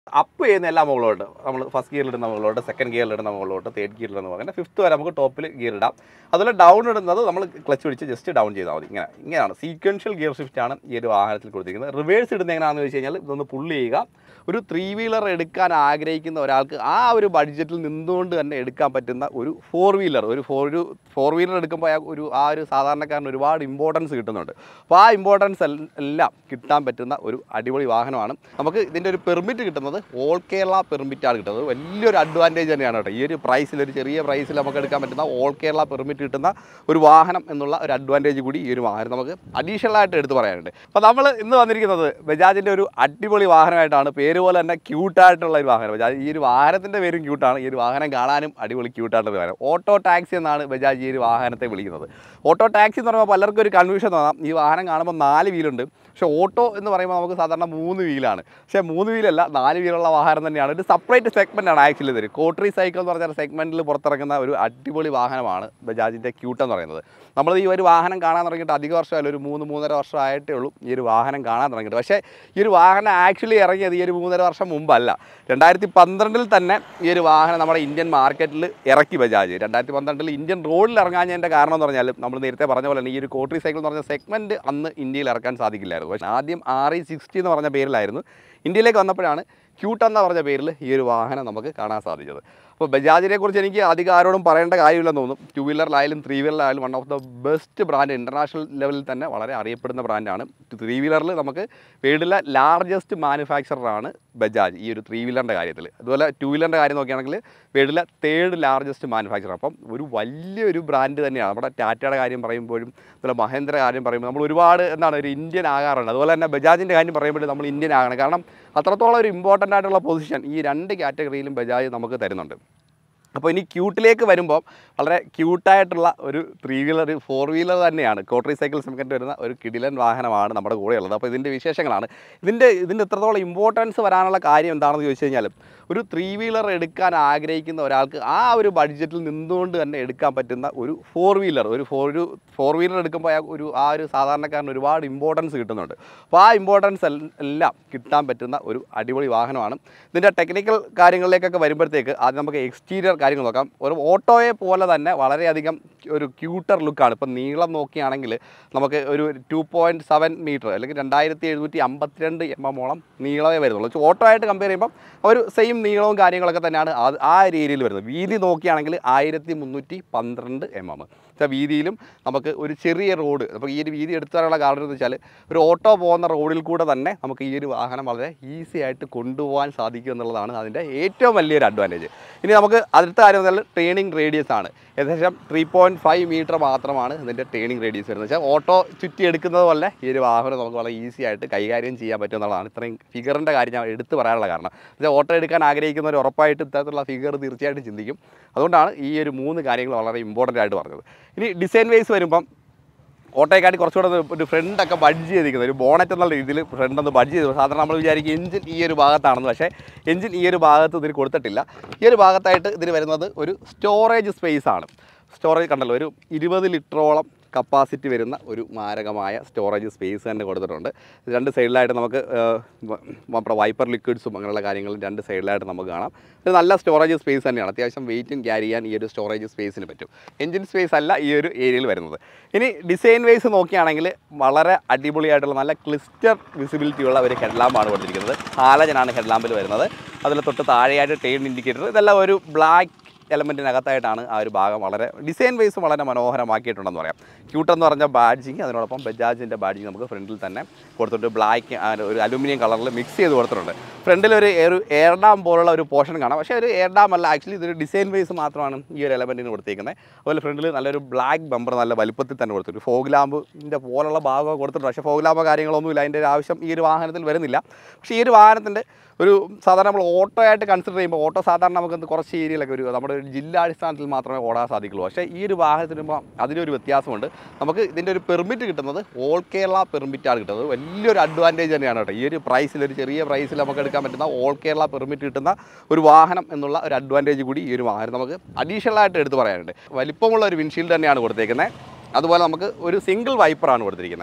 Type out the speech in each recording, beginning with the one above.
up ചെയ്യുന്ന എല്ലാ മുകളിലോട്ട് നമ്മൾ ഫസ്റ്റ് ഗിയറിൽ ഇടുന്ന മുകളിലോട്ട് സെക്കൻഡ് ഗിയറിൽ ഇടുന്ന മുകളിലോട്ട് തേർഡ് ഗിയറിൽ ഇടുന്ന അങ്ങനെ ഫിഫ്ത്ത് വരെ നമുക്ക് ടോപ്പിൽ ഗിയർ ഇടാം അതുപോലെ ഡൗൺ ഇടുന്നത് നമ്മൾ ക്ലച്ച് പിടിച്ച് ജസ്റ്റ് ഡൗൺ ചെയ്താൽ മതി ഇങ്ങനെ ഇങ്ങനെയാണ് സീക്വൻഷ്യൽ ഗിയർ ഷിഫ്റ്റ് ആണ് ഈ ഒരു വാഹനത്തിൽ കൊടുത്തിരിക്കുന്നത് റിവേഴ്സ് ഇടുന്നത് എങ്ങനെയാണെന്ന് വെച്ച് കഴിഞ്ഞാൽ ഇതൊന്ന് പുള്ളി ചെയ്യുക ഒരു ത്രീ വീലർ എടുക്കാൻ ആഗ്രഹിക്കുന്ന ഒരാൾക്ക് ആ ഒരു ബഡ്ജറ്റിൽ നിന്നുകൊണ്ട് തന്നെ എടുക്കാൻ പറ്റുന്ന ഒരു ഫോർ വീലർ ഒരു ഫോർ ഒരു ഫോർ വീലർ എടുക്കുമ്പോൾ അയാൾ ഒരു ആ ഒരു സാധാരണക്കാരന് ഒരുപാട് ഇമ്പോർട്ടൻസ് കിട്ടുന്നുണ്ട് അപ്പോൾ ആ ഇമ്പോർട്ടൻസ് എല്ലാം കിട്ടാൻ പറ്റുന്ന ഒരു അടിപൊളി വാഹനമാണ് നമുക്ക് ഇതിൻ്റെ ഒരു പെർമിറ്റ് കിട്ടുന്നത് ഓൾ കേരള പെർമിറ്റാണ് കിട്ടുന്നത് വലിയൊരു അഡ്വാൻറ്റേജ് തന്നെയാണ് കേട്ടോ ഈ ഒരു പ്രൈസിൽ ഒരു ചെറിയ പ്രൈസിൽ നമുക്ക് എടുക്കാൻ പറ്റുന്ന ഓൾ കേരള പെർമിറ്റ് കിട്ടുന്ന ഒരു വാഹനം എന്നുള്ള ഒരു അഡ്വാൻറ്റേജ് കൂടി ഈ ഒരു വാഹനം നമുക്ക് അഡീഷണൽ ആയിട്ട് എടുത്ത് പറയാനുണ്ട് അപ്പോൾ നമ്മൾ ഇന്ന് വന്നിരിക്കുന്നത് ബജാജിൻ്റെ ഒരു അടിപൊളി വാഹനമായിട്ടാണ് പേര് പോലെ തന്നെ ക്യൂട്ടായിട്ടുള്ള ഒരു വാഹനം ബജാജ് ഈ ഒരു വാഹനത്തിൻ്റെ പേരും ക്യൂട്ടാണ് ഈ ഒരു വാഹനം കാണാനും അടിപൊളി ക്യൂട്ടായിട്ടുള്ള വാഹനം ഓട്ടോ ടാക്സി എന്നാണ് ബജാജ് ഈ ഒരു വാഹനത്തെ വിളിക്കുന്നത് ഓട്ടോ ടാക്സി എന്ന് പറയുമ്പോൾ പലർക്കും ഒരു കൺഫ്യൂഷൻ തോന്നാം ഈ വാഹനം കാണുമ്പോൾ നാല് വീലുണ്ട് പക്ഷേ ഓട്ടോ എന്ന് പറയുമ്പോൾ നമുക്ക് സാധാരണ മൂന്ന് വീലാണ് പക്ഷേ മൂന്ന് വീലല്ല നാല് വീലുള്ള വാഹനം തന്നെയാണ് ഒരു സെപ്പറേറ്റ് സെഗ്മെൻ്റ് ആണ് ആക്ച്വലി ഇതൊരു കോട്ടറി സൈക്കിൾ എന്ന് പറഞ്ഞ സെഗ്മെൻറ്റിൽ പുറത്തിറങ്ങുന്ന ഒരു അടിപൊളി വാഹനമാണ് ബജാജിൻ്റെ ക്യൂട്ട് എന്ന് പറയുന്നത് നമ്മൾ ഈ ഒരു വാഹനം കാണാൻ തുടങ്ങിയിട്ട് അധിക വർഷമല്ല ഒരു മൂന്ന് മൂന്നര വർഷം ആയിട്ടേ ഉള്ളൂ ഈ ഒരു വാഹനം കാണാൻ തുടങ്ങിയിട്ട് പക്ഷേ ഈ ഒരു വാഹനം ആക്ച്വലി ഇറങ്ങിയത് ഈ ഒരു മൂന്നര വർഷം മുമ്പല്ല രണ്ടായിരത്തി പന്ത്രണ്ടിൽ തന്നെ ഈ ഒരു വാഹനം നമ്മുടെ ഇന്ത്യൻ മാർക്കറ്റിൽ ഇറക്കി ബജാജ് രണ്ടായിരത്തി പന്ത്രണ്ടിൽ ഇന്ത്യൻ റോഡിൽ ഇറങ്ങാഞ്ഞതിൻ്റെ കാരണം എന്ന് പറഞ്ഞാൽ നമ്മൾ നേരത്തെ പറഞ്ഞ പോലെ തന്നെ ഈ ഒരു കോട്ടറി സൈക്കിൾ എന്ന് പറഞ്ഞ സെഗ്മെൻറ്റ് അന്ന് ഇന്ത്യയിൽ ഇറക്കാൻ സാധിക്കില്ലായിരുന്നു പക്ഷേ ആദ്യം ആർ ഇ സിക്സ്റ്റി എന്ന് പറഞ്ഞ പേരിലായിരുന്നു ഇന്ത്യയിലേക്ക് വന്നപ്പോഴാണ് ക്യൂട്ട് എന്ന പറഞ്ഞ പേരിൽ ഈ ഒരു വാഹനം നമുക്ക് കാണാൻ സാധിച്ചത് അപ്പോൾ ബജാജിനെ കുറിച്ച് എനിക്ക് അധികം ആരോടും പറയേണ്ട കാര്യമില്ലെന്ന് തോന്നും ടു വീലറിലായാലും ത്രീ വീലറിലായാലും one of the best brand international ലെവലിൽ തന്നെ വളരെ അറിയപ്പെടുന്ന ബ്രാൻഡാണ് ത്രീ വീലറിൽ നമുക്ക് വേൾഡിലെ ലാർജസ്റ്റ് മാനുഫാക്ചറാണ് ബജാജ് ഈ ഒരു ത്രീ വീലറിൻ്റെ കാര്യത്തിൽ അതുപോലെ ടു വീലറിൻ്റെ കാര്യം നോക്കുകയാണെങ്കിൽ വേൾഡിലെ തേർഡ് ലാർജസ്റ്റ് മാനുഫാക്ചർ അപ്പം ഒരു വലിയൊരു ബ്രാൻഡ് തന്നെയാണ് നമ്മുടെ ടാറ്റയുടെ കാര്യം പറയുമ്പോഴും അതുപോലെ മഹേന്ദ്ര കാര്യം പറയുമ്പോൾ നമ്മൾ ഒരുപാട് എന്താണ് ഒരു ഇന്ത്യൻ ആകാറുണ്ട് അതുപോലെ തന്നെ ബജാജിൻ്റെ കാര്യം പറയുമ്പോഴും നമ്മൾ ഇന്ത്യൻ ആകണം കാരണം അത്രത്തോളം ഒരു ഇമ്പോർട്ടൻ്റ് ആയിട്ടുള്ള പൊസിഷൻ ഈ രണ്ട് കാറ്റഗറിയിലും ബജാജ് നമുക്ക് തരുന്നുണ്ട് അപ്പോൾ ഇനി ക്യൂട്ടിലേക്ക് വരുമ്പോൾ വളരെ ക്യൂട്ടായിട്ടുള്ള ഒരു ത്രീ വീലർ ഒരു ഫോർ വീലർ തന്നെയാണ് കോട്ടറി സൈക്കിൾ സെക്കൻഡ് വരുന്ന ഒരു കിടിലൻ വാഹനമാണ് നമ്മുടെ കൂടെ ഉള്ളത് അപ്പോൾ ഇതിൻ്റെ വിശേഷങ്ങളാണ് ഇതിൻ്റെ ഇതിൻ്റെ എത്രത്തോളം ഇമ്പോർട്ടൻസ് വരാനുള്ള കാര്യം എന്താണെന്ന് ചോദിച്ചു കഴിഞ്ഞാൽ ഒരു ത്രീ വീലർ എടുക്കാൻ ആഗ്രഹിക്കുന്ന ഒരാൾക്ക് ആ ഒരു ബഡ്ജറ്റിൽ നിന്നുകൊണ്ട് തന്നെ എടുക്കാൻ പറ്റുന്ന ഒരു ഫോർ വീലർ ഒരു ഫോർ ഒരു ഫോർ വീലർ എടുക്കുമ്പോൾ അയാൾ ഒരു ആ ഒരു സാധാരണക്കാരന് ഒരുപാട് ഇമ്പോർട്ടൻസ് കിട്ടുന്നുണ്ട് അപ്പോൾ ആ ഇമ്പോർട്ടൻസ് എല്ലാം കിട്ടാൻ പറ്റുന്ന ഒരു അടിപൊളി വാഹനമാണ് ഇതിൻ്റെ ടെക്നിക്കൽ കാര്യങ്ങളിലേക്കൊക്കെ വരുമ്പോഴത്തേക്ക് ആദ്യം നമുക്ക് എക്സ്റ്റീരിയർ കാര്യങ്ങൾ നോക്കാം ഒരു ഓട്ടോയെ പോലെ തന്നെ വളരെയധികം ഒരു ക്യൂട്ടർ ലുക്കാണ് ഇപ്പം നീളം നോക്കുകയാണെങ്കിൽ നമുക്ക് ഒരു ടു പോയിൻറ്റ് സെവൻ മീറ്റർ അല്ലെങ്കിൽ രണ്ടായിരത്തി എഴുന്നൂറ്റി അമ്പത്തിരണ്ട് എം എമ്മോളം നീളമേ വരുന്നുള്ളൂ പക്ഷേ ഓട്ടോ ആയിട്ട് കമ്പയർ ചെയ്യുമ്പം ഒരു സെയിം നീളവും കാര്യങ്ങളൊക്കെ തന്നെയാണ് അത് ആ ഒരു ഏരിയയിൽ വരുന്നത് വീതി നോക്കുകയാണെങ്കിൽ ആയിരത്തി മുന്നൂറ്റി പന്ത്രണ്ട് എം എം വെച്ചാൽ വീതിയിലും നമുക്ക് ഒരു ചെറിയ റോഡ് അപ്പോൾ ഈ ഒരു വീതി എടുത്താനുള്ള കാരണം എന്ന് വെച്ചാൽ ഒരു ഓട്ടോ പോകുന്ന റോഡിൽ കൂടെ തന്നെ നമുക്ക് ഈ ഒരു വാഹനം വളരെ ഈസി ആയിട്ട് കൊണ്ടുപോകാൻ സാധിക്കും എന്നുള്ളതാണ് അതിൻ്റെ ഏറ്റവും വലിയൊരു അഡ്വാൻറ്റേജ് ഇനി നമുക്ക് അടുത്ത കാര്യം എന്ന് പറഞ്ഞാൽ ട്രെയിനിങ് റേഡിയസ് ആണ് ഏകദേശം ത്രീ പോയിൻറ്റ് ഫൈവ് മീറ്റർ മാത്രമാണ് ഇതിൻ്റെ ട്രെയിനിങ് റേഡിയസ് വരുന്നത് വെച്ചാൽ ഓട്ടോ ചുറ്റി എടുക്കുന്നത് പോലെ ഈ ഒരു വാഹനം നമുക്ക് വളരെ ഈസി ആയിട്ട് കൈകാര്യം ചെയ്യാൻ പറ്റും എന്നുള്ളതാണ് ഇത്രയും ഫിഗറിൻ്റെ കാര്യം ഞാൻ എടുത്ത് പറയാനുള്ള കാരണം വെച്ചാൽ ഓട്ടോ എടുക്കാൻ ആഗ്രഹിക്കുന്നവർ ഉറപ്പായിട്ട് ഇത്തരത്തിലുള്ള ഫിഗർ തീർച്ചയായിട്ടും ചിന്തിക്കും അതുകൊണ്ടാണ് ഈ ഒരു മൂന്ന് കാര്യങ്ങൾ വളരെ ഇമ്പോർട്ടൻ്റ് ആയിട്ട് പറഞ്ഞത് ഇനി ഡിസൈൻ വൈസ് വരുമ്പം ഓട്ടോയെക്കാട്ടി കുറച്ചുകൂടെ ഒന്ന് ഒരു ഫ്രണ്ടൊക്കെ ബഡ്ജ് ചെയ്തിരിക്കുന്നത് ഒരു ബോണറ്റ് എന്നുള്ള രീതിയിൽ ഫ്രണ്ട് ഒന്ന് ബഡ്ജ് ചെയ്തു സാധാരണ നമ്മൾ വിചാരിക്കും എഞ്ചിൻ ഈ ഒരു ഭാഗത്താണെന്ന് പക്ഷേ എഞ്ചിൻ ഈ ഒരു ഭാഗത്ത് ഇതിന് കൊടുത്തിട്ടില്ല ഈ ഒരു ഭാഗത്തായിട്ട് ഇതിന് വരുന്നത് ഒരു സ്റ്റോറേജ് സ്പേസ് ആണ് സ്റ്റോറേജ് കണ്ടല്ലോ ഒരു ഇരുപത് ലിറ്ററോളം കപ്പാസിറ്റി വരുന്ന ഒരു മാരകമായ സ്റ്റോറേജ് സ്പേസ് തന്നെ കൊടുത്തിട്ടുണ്ട് രണ്ട് സൈഡിലായിട്ട് നമുക്ക് ഏഹ്, വ- നമ്മുടെ വൈപ്പർ ലിക്വിഡ്സും അങ്ങനെയുള്ള കാര്യങ്ങളും രണ്ട് സൈഡിലായിട്ട് നമുക്ക് കാണാം ഒരു നല്ല സ്റ്റോറേജ് സ്പേസ് തന്നെയാണ് അത്യാവശ്യം വെയിറ്റും ക്യാരി ചെയ്യാൻ ഈ ഒരു സ്റ്റോറേജ് സ്പേസിന് പറ്റും എഞ്ചിൻ സ്പേസ് അല്ല ഈ ഒരു ഏരിയയിൽ വരുന്നത് ഇനി ഡിസൈൻ വൈസ് നോക്കുകയാണെങ്കിൽ വളരെ അടിപൊളിയായിട്ടുള്ള നല്ല ക്ലിസ്റ്റർ വിസിബിലിറ്റി ഉള്ള ഒരു ഹെഡ്ലാമ്പാണ് കൊടുത്തിരിക്കുന്നത് ഹാലജനാണ് ഹെഡ്ലാമ്പിൽ വരുന്നത് അതിൽ തൊട്ട് താഴെയായിട്ട് ടേൺ ഇൻഡിക്കേറ്റർ ഇതെല്ലാം ഒരു ബ്ലാക്ക് എലമെൻറ്റിനകത്തായിട്ടാണ് ആ ഒരു ഭാഗം വളരെ ഡിസൈൻ വൈസ് വളരെ മനോഹരമാക്കിയിട്ടുണ്ടെന്ന് പറയാം ക്യൂട്ട് എന്ന് പറഞ്ഞ ബാഡ്ജിങ് അതിനോടൊപ്പം ബജാജിൻ്റെ ബാഡ്ജിങ് നമുക്ക് ഫ്രണ്ടിൽ തന്നെ കൊടുത്തിട്ട് ബ്ലാക്ക് ഒരു അലുമിനിയം കളറിൽ മിക്സ് ചെയ്ത് കൊടുത്തിട്ടുണ്ട് ഫ്രണ്ടിൽ ഒരു ഒരു എയർ ഡാം പോലുള്ള ഒരു പോർഷൻ കാണാം പക്ഷേ ഒരു എയർ ഡാം അല്ല ആക്ച്വലി ഇതൊരു ഡിസൈൻ വൈസ് മാത്രമാണ് ഈ ഒരു എലമെൻറ്റിന് കൊടുത്തിരിക്കുന്നത് അതുപോലെ ഫ്രണ്ടിൽ നല്ലൊരു ബ്ലാക്ക് ബമ്പർ നല്ല വലുപ്പത്തിൽ തന്നെ കൊടുത്തിട്ടുണ്ട് ഫോഗ് ലാമ്പിൻ്റെ പോലുള്ള ഭാഗമൊക്കെ കൊടുത്തിട്ടുണ്ട് പക്ഷേ ഫോഗ് ലാമ്പോ കാര്യങ്ങളൊന്നുമില്ല അതിൻ്റെ ഒരു ആവശ്യം ഈ ഒരു വാഹനത്തിൽ വരുന്നില്ല പക്ഷേ ഈ ഒരു വാഹനത്തിൻ്റെ ഒരു സാധാരണ നമ്മൾ ഓട്ടോ ആയിട്ട് കൺസിഡർ ചെയ്യുമ്പോൾ ഓട്ടോ സാധാരണ നമുക്ക് കുറച്ച് ഏരിയയിലൊക്കെ ഒരു നമ്മുടെ ഒരു ജില്ലാടിസ്ഥാനത്തിൽ മാത്രമേ ഓടാൻ സാധിക്കുള്ളൂ പക്ഷേ ഈ ഒരു വാഹനത്തിന് വരുമ്പോൾ അതിനൊരു വ്യത്യാസമുണ്ട് നമുക്ക് ഇതിൻ്റെ ഒരു പെർമിറ്റ് കിട്ടുന്നത് ഓൾ കേരള പെർമിറ്റാണ് കിട്ടുന്നത് വലിയൊരു അഡ്വാൻറ്റേജ് തന്നെയാണ് കേട്ടോ ഈ ഒരു പ്രൈസിൽ ഒരു ചെറിയ പ്രൈസിൽ നമുക്ക് എടുക്കാൻ പറ്റുന്ന ഓൾ കേരള പെർമിറ്റ് കിട്ടുന്ന ഒരു വാഹനം എന്നുള്ള ഒരു അഡ്വാൻറ്റേജ് കൂടി ഈ ഒരു വാഹനം നമുക്ക് അഡീഷണൽ ആയിട്ട് എടുത്ത് പറയാനുണ്ട് വലിപ്പമുള്ള ഒരു വിൻഷീൽഡ് തന്നെയാണ് കൊടുത്തേക്കുന്നത് അതുപോലെ നമുക്ക് ഒരു സിംഗിൾ വൈപ്പറാണ് കൊടുത്തിരിക്കുന്നത്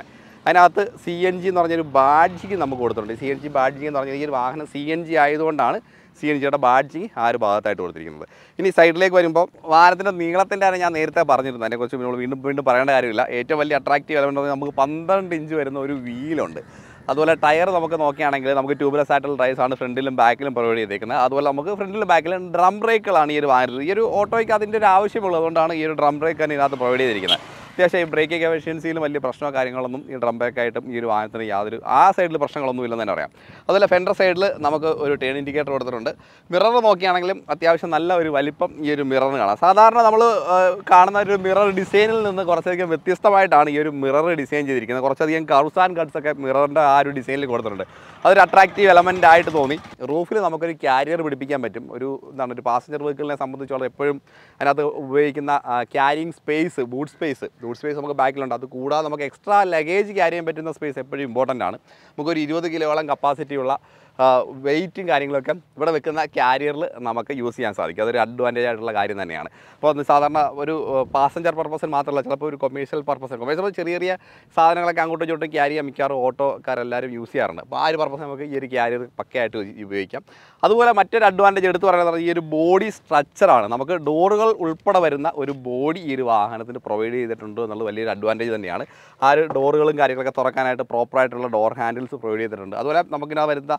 അതിനകത്ത് സി എൻ ജി എന്ന് പറഞ്ഞൊരു ബാഡ്ജിങ് നമുക്ക് കൊടുത്തിട്ടുണ്ട് സി എൻ ജി ബാഡ്ജിങ് എന്ന് പറഞ്ഞാൽ ഈ ഒരു വാഹനം സി എൻ ജി ആയതുകൊണ്ടാണ് സി എൻ ജിയുടെ ബാഡ്ജിങ് ആ ഒരു ഭാഗത്തായിട്ട് കൊടുത്തിരിക്കുന്നത് ഇനി സൈഡിലേക്ക് വരുമ്പോൾ വാഹനത്തിൻ്റെ നീളത്തിൻ്റെ ആണ് ഞാൻ നേരത്തെ പറഞ്ഞിരുന്നത് അതിനെക്കുറിച്ച് നമ്മൾ വീണ്ടും വീണ്ടും പറയേണ്ട കാര്യമില്ല ഏറ്റവും വലിയ അട്രാക്റ്റീവ് എലമെൻ്റ് എന്ന് പറഞ്ഞാൽ നമുക്ക് പന്ത്രണ്ട് ഇഞ്ച് വരുന്ന ഒരു വീലുണ്ട് അതുപോലെ ടയർ നമുക്ക് നോക്കുകയാണെങ്കിൽ നമുക്ക് ട്യൂബ്ലെസ് ആയിട്ടുള്ള ടയർസ് ആണ് ഫ്രണ്ടിലും ബാക്കിലും പ്രൊവൈഡ് ചെയ്തേക്കുന്നത് അതുപോലെ നമുക്ക് ഫ്രണ്ടിലും ബാക്കിലും ഡ്രം ബ്രേക്കുകളാണ് ഈ ഒരു വാഹനത്തിൽ ഈ ഒരു ഓട്ടോയ്ക്ക് അതിൻ്റെ ഒരു ആവശ്യമുള്ളത് അതുകൊണ്ടാണ് ഈ ഒരു ഡ്രം ബ്രേക്ക് തന്നെ ഇതിനകത്ത് പ്രൊവൈഡ് ചെയ്തിരിക്കുന്നത് അത്യാവശ്യം ഈ ബ്രേക്കിംഗ് എഫിഷ്യൻസിയിലും വലിയ പ്രശ്നമോ കാര്യങ്ങളൊന്നും ഈ ഡ്രം ബ്രേക്കായിട്ടും ഈ ഒരു വാഹനത്തിന് യാതൊരു ആ സൈഡിൽ പ്രശ്നങ്ങളൊന്നും ഇല്ലെന്ന് തന്നെ പറയാം അതുപോലെ ഫെൻഡർ സൈഡിൽ നമുക്ക് ഒരു ടേൺ ഇൻഡിക്കേറ്റർ കൊടുത്തിട്ടുണ്ട് മിറർ നോക്കുകയാണെങ്കിലും അത്യാവശ്യം നല്ല ഒരു വലിപ്പം ഈ ഒരു മിററിന് കാണാം സാധാരണ നമ്മൾ കാണുന്ന ഒരു മിറർ ഡിസൈനിൽ നിന്ന് കുറച്ചധികം വ്യത്യസ്തമായിട്ടാണ് ഈ ഒരു മിറർ ഡിസൈൻ ചെയ്തിരിക്കുന്നത് കുറച്ചധികം കർവ്സ് ആൻഡ് കട്ട്സ് ഒക്കെ മിററിൻ്റെ ആ ഒരു ഡിസൈനിൽ കൊടുത്തിട്ടുണ്ട് അതൊരു അട്രാക്റ്റീവ് എലമെൻ്റ് ആയിട്ട് തോന്നി റൂഫിൽ നമുക്കൊരു ക്യാരിയർ പിടിപ്പിക്കാൻ പറ്റും ഒരു എന്താണ് ഒരു പാസഞ്ചർ വെഹിക്കിളിനെ സംബന്ധിച്ചോളം എപ്പോഴും അതിനകത്ത് ഉപയോഗിക്കുന്ന carrying space boot space boot space നമുക്ക് ബാക്കിലുണ്ട് അത് കൂടാതെ നമുക്ക് എക്സ്ട്രാ ലഗേജ് ക്യാരി ചെയ്യാൻ പറ്റുന്ന സ്പേസ് എപ്പോഴും ഇമ്പോർട്ടൻ്റ് ആണ് നമുക്കൊരു ഇരുപത് കിലോളം കപ്പാസിറ്റിയുള്ള വെയിറ്റും കാര്യങ്ങളൊക്കെ ഇവിടെ വെക്കുന്ന ക്യാരിയറിൽ നമുക്ക് യൂസ് ചെയ്യാൻ സാധിക്കും അതൊരു അഡ്വാൻറ്റേജ് ആയിട്ടുള്ള കാര്യം തന്നെയാണ് അപ്പോൾ അത് സാധാരണ ഒരു പാസഞ്ചർ പർപ്പസിന് മാത്രമല്ല ചിലപ്പോൾ ഒരു കൊമേഴ്ഷ്യൽ പർപ്പസ് കൊമേഴ്ഷ്യൽ ചെറിയ ചെറിയ സാധനങ്ങളൊക്കെ അങ്ങോട്ടും ഇങ്ങോട്ടും ക്യാരി ചെയ്യാൻ മിക്കവാറും ഓട്ടോക്കാരെല്ലാവരും യൂസ് ചെയ്യാറുണ്ട് അപ്പോൾ ആ ഒരു പർപ്പസ് നമുക്ക് ഈ ഒരു ക്യാരിയർ പക്കയായിട്ട് ഉപയോഗിക്കാം അതുപോലെ മറ്റൊരു അഡ്വാൻറ്റേജ് എടുത്തു പറയുന്നത് ഈ ഒരു ബോഡി സ്ട്രക്ചറാണ് നമുക്ക് ഡോറുകൾ ഉൾപ്പെടെ വരുന്ന ഒരു ബോഡി ഈ ഒരു വാഹനത്തിന് പ്രൊവൈഡ് ചെയ്തിട്ടുണ്ട് എന്നുള്ളത് വലിയൊരു അഡ്വാൻറ്റേജ് തന്നെയാണ് ആ ഒരു ഡോറുകളും കാര്യങ്ങളൊക്കെ തുറക്കാനായിട്ട് പ്രോപ്പറായിട്ടുള്ള ഡോർ ഹാൻഡിൽസ് പ്രൊവൈഡ് ചെയ്തിട്ടുണ്ട് അതുപോലെ നമുക്കിതിനകത്ത് വരുന്ന